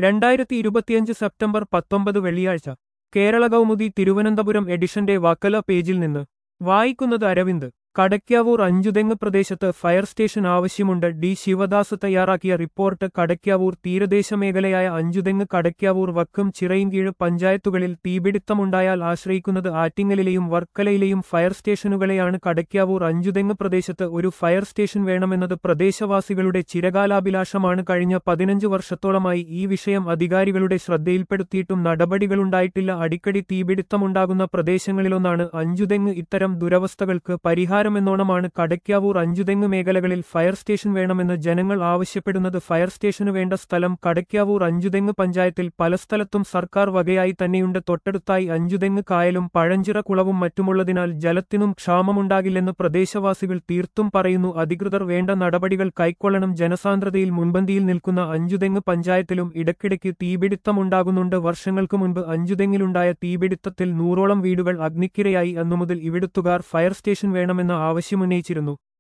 രണ്ടായിരത്തി ഇരുപത്തിയഞ്ച് സെപ്റ്റംബർ പത്തൊമ്പത് വെള്ളിയാഴ്ച കേരള കൗമുദി തിരുവനന്തപുരം എഡിഷന്റെ വക്കല പേജിൽ നിന്ന് വായിക്കുന്നത് അരവിന്ദ് കടയ്ക്കാവൂർ അഞ്ചുതെങ്ങ് പ്രദേശത്ത് ഫയർ സ്റ്റേഷൻ ആവശ്യമുണ്ട് ഡി ശിവദാസ് തയ്യാറാക്കിയ റിപ്പോർട്ട് കടയ്ക്കാവൂർ തീരദേശ മേഖലയായ അഞ്ചുതെങ്ങ് കടയ്ക്കാവൂർ വക്കം ചിറയിൻകീഴ് പഞ്ചായത്തുകളിൽ തീപിടുത്തമുണ്ടായാൽ ആശ്രയിക്കുന്നത് ആറ്റിങ്ങലിലെയും വർക്കലയിലെയും ഫയർ സ്റ്റേഷനുകളെയാണ് കടയ്ക്കാവൂർ അഞ്ചുതെങ്ങ് പ്രദേശത്ത് ഒരു ഫയർ സ്റ്റേഷൻ വേണമെന്നത് പ്രദേശവാസികളുടെ ചിരകാലാഭിലാഷമാണ് കഴിഞ്ഞ പതിനഞ്ച് വർഷത്തോളമായി ഈ വിഷയം അധികാരികളുടെ ശ്രദ്ധയിൽപ്പെടുത്തിയിട്ടും നടപടികളുണ്ടായിട്ടില്ല അടിക്കടി തീപിടുത്തമുണ്ടാകുന്ന പ്രദേശങ്ങളിലൊന്നാണ് അഞ്ചുതെങ്ങ് ഇത്തരം ദുരവസ്ഥകൾക്ക് പരിഹാരമെന്നോണമാണ് കടയ്ക്കാവൂർ അഞ്ചുതെങ്ങ് മേഖലകളിൽ ഫയർ സ്റ്റേഷൻ വേണമെന്ന് ജനങ്ങൾ ആവശ്യപ്പെടുന്നത് ഫയർ സ്റ്റേഷന് വേണ്ട സ്ഥലം കടയ്ക്കാവൂർ അഞ്ചുതെങ്ങ് പഞ്ചായത്തിൽ പല സ്ഥലത്തും സർക്കാർ വകയായി തന്നെയുണ്ട് തൊട്ടടുത്തായി അഞ്ചുതെങ്ങ് കായലും പഴഞ്ചിറ കുളവും മറ്റുമുള്ളതിനാൽ ജലത്തിനും ക്ഷാമമുണ്ടാകില്ലെന്ന് പ്രദേശവാസികൾ തീർത്തും പറയുന്നു അധികൃതർ വേണ്ട നടപടികൾ കൈക്കൊള്ളണം ജനസാന്ദ്രതയിൽ മുൻപന്തിയിൽ നിൽക്കുന്ന അഞ്ചുതെങ്ങ് പഞ്ചായത്തിലും ഇടയ്ക്കിടയ്ക്ക് തീപിടുത്തമുണ്ടാകുന്നുണ്ട് വർഷങ്ങൾക്ക് മുൻപ് അഞ്ചുതെങ്ങിലുണ്ടായ തീപിടുത്തത്തിൽ നൂറോളം വീടുകൾ അഗ്നിക്കിരയായി അന്നുമുതൽ ഇവിടുത്തുകാർ ഫയർ സ്റ്റേഷൻ വേണമെന്ന ആവശ്യമുന്നയിച്ചിരുന്നു